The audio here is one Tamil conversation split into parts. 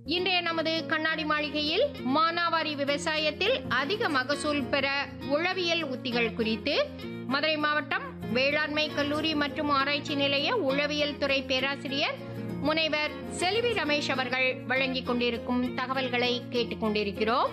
இன்றைய நமது கண்ணாடி மாளிகையில் மானாவாரி விவசாயத்தில் அதிக மகசூல் பெற உழவியல் உத்திகள் குறித்து மதுரை மாவட்டம் வேளாண்மை கல்லூரி மற்றும் ஆராய்ச்சி நிலைய உழவியல் துறை பேராசிரியர் முனைவர் செல்வி ரமேஷ் அவர்கள் வழங்கிக் கொண்டிருக்கும் தகவல்களை கேட்டுக்கொண்டிருக்கிறோம்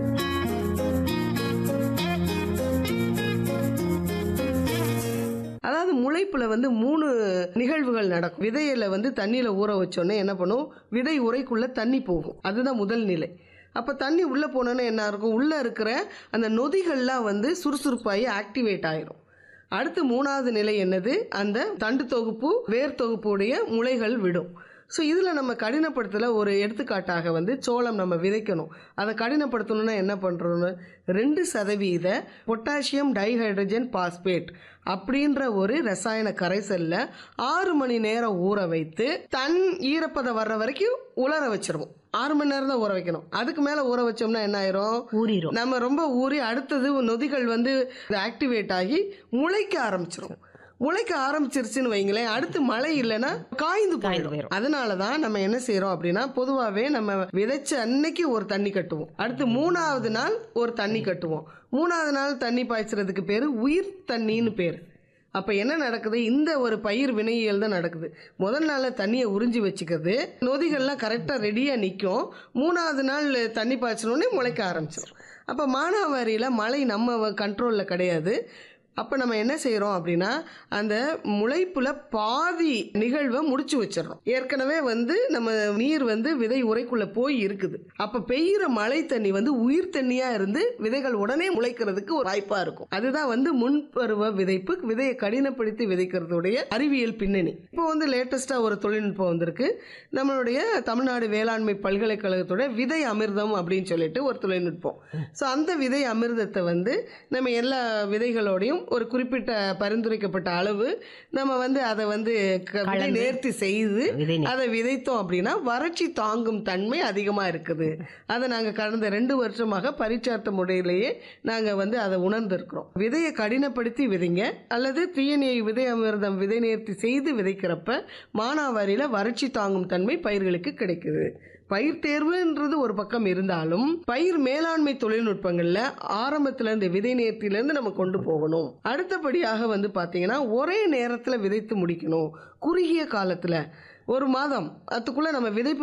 அதாவது முளைப்புல வந்து மூணு நிகழ்வுகள் நடக்கும் விதையில வந்து தண்ணியில ஊற வச்சோன்னே என்ன பண்ணும் விதை உரைக்குள்ள தண்ணி போகும் அதுதான் முதல் நிலை அப்போ தண்ணி உள்ளே போனோன்னே என்ன இருக்கும் உள்ளே இருக்கிற அந்த நொதிகள்லாம் வந்து சுறுசுறுப்பாகி ஆக்டிவேட் ஆயிரும் அடுத்து மூணாவது நிலை என்னது அந்த தண்டு தொகுப்பு வேர் தொகுப்புடைய முளைகள் விடும் ஸோ இதில் நம்ம கடினப்படுத்தல ஒரு எடுத்துக்காட்டாக வந்து சோளம் நம்ம விதைக்கணும் அதை கடினப்படுத்தணும்னா என்ன பண்ணுறோன்னு ரெண்டு சதவீத பொட்டாசியம் டைஹைட்ரஜன் பாஸ்பேட் அப்படின்ற ஒரு ரசாயன கரைசலில் ஆறு மணி நேரம் ஊற வைத்து தன் ஈரப்பதம் வர்ற வரைக்கும் உலர வச்சிருவோம் ஆறு மணி நேரம் தான் ஊற வைக்கணும் அதுக்கு மேலே ஊற வச்சோம்னா என்ன ஆயிரும் ஊறிடும் நம்ம ரொம்ப ஊறி அடுத்தது நொதிகள் வந்து ஆக்டிவேட் ஆகி முளைக்க ஆரம்பிச்சிரும் முளைக்க ஆரம்பிச்சிருச்சுன்னு வைங்களேன் அடுத்து மழை இல்லைன்னா காய்ந்து போயிடும் போயிடும். அதனால தான் நம்ம என்ன செய்றோம் அப்படின்னா பொதுவாகவே நம்ம விதைச்ச அன்னைக்கு ஒரு தண்ணி கட்டுவோம் அடுத்து மூணாவது நாள் ஒரு தண்ணி கட்டுவோம் மூணாவது நாள் தண்ணி பாய்ச்சறதுக்கு பேர் உயிர் தண்ணின்னு பேர் அப்போ என்ன நடக்குது இந்த ஒரு பயிர் வினையியல் தான் நடக்குது முதல் நாளில் தண்ணியை உறிஞ்சி வச்சுக்கிறது நொதிகள்லாம் கரெக்டாக ரெடியாக நிற்கும் மூணாவது நாள் தண்ணி பாய்ச்சணுன்னே முளைக்க ஆரம்பிச்சிடும் அப்போ மானாவாரியில் மழை நம்ம கண்ட்ரோலில் கிடையாது அப்போ நம்ம என்ன செய்கிறோம் அப்படின்னா அந்த முளைப்புல பாதி நிகழ்வை முடிச்சு வச்சிடறோம் ஏற்கனவே வந்து நம்ம நீர் வந்து விதை உரைக்குள்ள போய் இருக்குது அப்போ பெய்கிற மழை தண்ணி வந்து உயிர் தண்ணியாக இருந்து விதைகள் உடனே முளைக்கிறதுக்கு ஒரு வாய்ப்பாக இருக்கும் அதுதான் வந்து முன்பருவ விதைப்பு விதையை கடினப்படுத்தி விதைக்கிறதுடைய அறிவியல் பின்னணி இப்போ வந்து லேட்டஸ்ட்டாக ஒரு தொழில்நுட்பம் வந்திருக்கு நம்மளுடைய தமிழ்நாடு வேளாண்மை பல்கலைக்கழகத்தோட விதை அமிர்தம் அப்படின்னு சொல்லிட்டு ஒரு தொழில்நுட்பம் ஸோ அந்த விதை அமிர்தத்தை வந்து நம்ம எல்லா விதைகளோடையும் ஒரு குறிப்பிட்ட பரிந்துரைக்கப்பட்ட அளவு நம்ம வந்து அதை வந்து க- விதை கலந்து. நேர்த்தி செய்து விதை நே- அதை விதைத்தோம் அப்படின்னா வறட்சி தாங்கும் தன்மை அதிகமாக இருக்குது அதை நாங்கள் கடந்த ரெண்டு வருஷமாக பரிச்சார்த்த முறையிலேயே நாங்கள் வந்து அதை உணர்ந்திருக்கிறோம் விதையை கடினப்படுத்தி விதைங்க அல்லது தீயணை விதை அமிர்தம் விதை நேர்த்தி செய்து விதைக்கிறப்ப மானாவாரியில் வறட்சி தாங்கும் தன்மை பயிர்களுக்கு கிடைக்குது பயிர் தேர்வுன்றது ஒரு பக்கம் இருந்தாலும் பயிர் மேலாண்மை தொழில்நுட்பங்கள்ல ஆரம்பத்துல இருந்து விதை நேர்த்தியிலேருந்து நம்ம கொண்டு போகணும் அடுத்தபடியாக வந்து பார்த்தீங்கன்னா ஒரே நேரத்தில் விதைத்து முடிக்கணும் குறுகிய காலத்தில் ஒரு மாதம் அதுக்குள்ளே நம்ம விதைப்பு